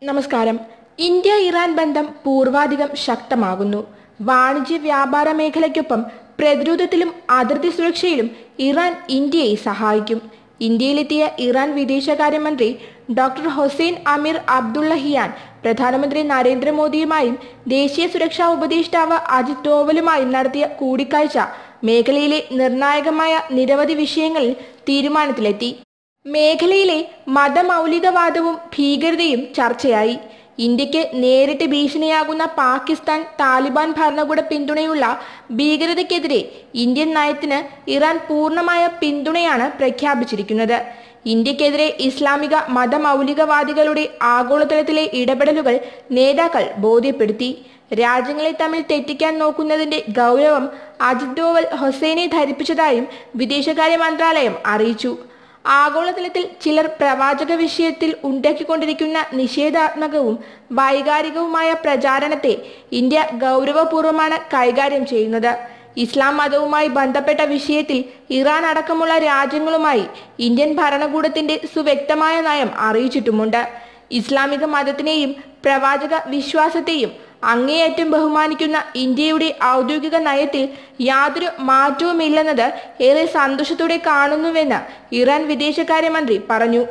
നമസ്കാരം India Iran ബന്ധം പൂർവാധികം ശക്തമാകുന്നു വാണിജ്യ വ്യാപാര മേഖലയ്ക്കൊപ്പം പ്രതിരോധത്തിലും അതിർത്തി സുരക്ഷയിലും ഇറാൻ ഇന്ത്യയെ സഹായിക്കും ഇന്ത്യയിലെത്തിയ ഇറാൻ വിദേശകാര്യമന്ത്രി ഡോക്ടർ ഹൊസൈൻ അമീർ അബ്ദുള്ളഹിയാൻ പ്രധാനമന്ത്രി നരേന്ദ്രമോദിയുമായും ദേശീയ സുരക്ഷാ ഉപദേഷ്ടാവ് അജിത് ഡോവലുമായും നടത്തിയ കൂടിക്കാഴ്ച മേഖലയിലെ നിർണായകമായ നിരവധി വിഷയങ്ങളിൽ തീരുമാനത്തിലെത്തി മേഖലയിലെ മതമൗലികവാദവും ഭീകരതയും ചർച്ചയായി ഇന്ത്യക്ക് നേരിട്ട് ഭീഷണിയാകുന്ന പാകിസ്ഥാൻ താലിബാൻ ഭരണകൂട പിന്തുണയുള്ള ഭീകരതയ്ക്കെതിരെ ഇന്ത്യൻ നയത്തിന് ഇറാൻ പൂർണ്ണമായ പിന്തുണയാണ് പ്രഖ്യാപിച്ചിരിക്കുന്നത് ഇന്ത്യക്കെതിരെ ഇസ്ലാമിക മതമൗലികവാദികളുടെ ആഗോളതലത്തിലെ ഇടപെടലുകൾ നേതാക്കൾ ബോധ്യപ്പെടുത്തി രാജ്യങ്ങളെ തമ്മിൽ തെറ്റിക്കാൻ നോക്കുന്നതിന്റെ ഗൗരവം അജിത് ഡോവൽ ഹൊസൈനെ ധരിപ്പിച്ചതായും വിദേശകാര്യ മന്ത്രാലയം അറിയിച്ചു ആഗോളതലത്തിൽ ചിലർ പ്രവാചക വിഷയത്തിൽ ഉണ്ടാക്കിക്കൊണ്ടിരിക്കുന്ന നിഷേധാത്മകവും വൈകാരികവുമായ പ്രചാരണത്തെ ഇന്ത്യ ഗൗരവപൂർവ്വമാണ് കൈകാര്യം ചെയ്യുന്നത് ഇസ്ലാം മതവുമായി ബന്ധപ്പെട്ട വിഷയത്തിൽ ഇറാൻ അടക്കമുള്ള രാജ്യങ്ങളുമായി ഇന്ത്യൻ ഭരണകൂടത്തിന്റെ സുവ്യക്തമായ നയം അറിയിച്ചിട്ടുമുണ്ട് ഇസ്ലാമിക മതത്തിനെയും പ്രവാചക വിശ്വാസത്തെയും അങ്ങേയറ്റം ബഹുമാനിക്കുന്ന ഇന്ത്യയുടെ ഔദ്യോഗിക നയത്തിൽ യാതൊരു മാറ്റവുമില്ലെന്നത് ഏറെ സന്തോഷത്തോടെ കാണുന്നുവെന്ന് ഇറാൻ വിദേശകാര്യമന്ത്രി പറഞ്ഞു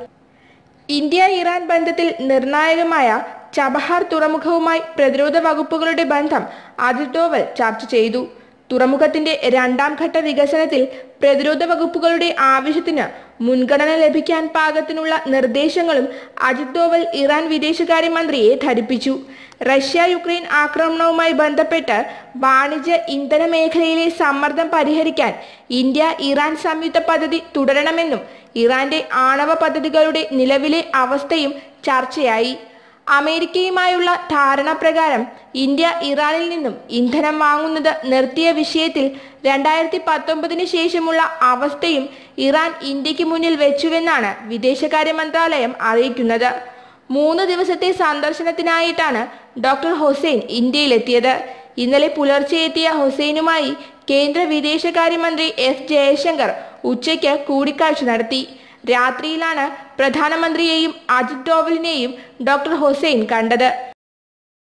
ഇന്ത്യ ഇറാൻ ബന്ധത്തിൽ നിർണായകമായ ചബഹാർ തുറമുഖവുമായി പ്രതിരോധ വകുപ്പുകളുടെ ബന്ധം അജിത് ഡോവൽ ചർച്ച ചെയ്തു തുറമുഖത്തിന്റെ രണ്ടാം ഘട്ട വികസനത്തിൽ പ്രതിരോധ വകുപ്പുകളുടെ ആവശ്യത്തിന് മുൻഗണന ലഭിക്കാൻ പാകത്തിനുള്ള നിർദ്ദേശങ്ങളും അജിത് ഡോവൽ ഇറാൻ വിദേശകാര്യമന്ത്രിയെ ധരിപ്പിച്ചു റഷ്യ യുക്രൈൻ ആക്രമണവുമായി ബന്ധപ്പെട്ട് വാണിജ്യ ഇന്ധന മേഖലയിലെ സമ്മർദ്ദം പരിഹരിക്കാൻ ഇന്ത്യ ഇറാൻ സംയുക്ത പദ്ധതി തുടരണമെന്നും ഇറാന്റെ ആണവ പദ്ധതികളുടെ നിലവിലെ അവസ്ഥയും ചർച്ചയായി അമേരിക്കയുമായുള്ള ധാരണ പ്രകാരം ഇന്ത്യ ഇറാനിൽ നിന്നും ഇന്ധനം വാങ്ങുന്നത് നിർത്തിയ വിഷയത്തിൽ രണ്ടായിരത്തി പത്തൊമ്പതിന് ശേഷമുള്ള അവസ്ഥയും ഇറാൻ ഇന്ത്യക്ക് മുന്നിൽ വെച്ചുവെന്നാണ് വിദേശകാര്യ മന്ത്രാലയം അറിയിക്കുന്നത് മൂന്ന് ദിവസത്തെ സന്ദർശനത്തിനായിട്ടാണ് ഡോക്ടർ ഹൊസൈൻ ഇന്ത്യയിലെത്തിയത് ഇന്നലെ പുലർച്ചെ എത്തിയ ഹൊസൈനുമായി കേന്ദ്ര വിദേശകാര്യമന്ത്രി എസ് ജയശങ്കർ ഉച്ചയ്ക്ക് കൂടിക്കാഴ്ച നടത്തി രാത്രിയിലാണ് പ്രധാനമന്ത്രിയെയും അജിത് ഡോവലിനെയും ഡോക്ടർ ഹൊസൈൻ കണ്ടത്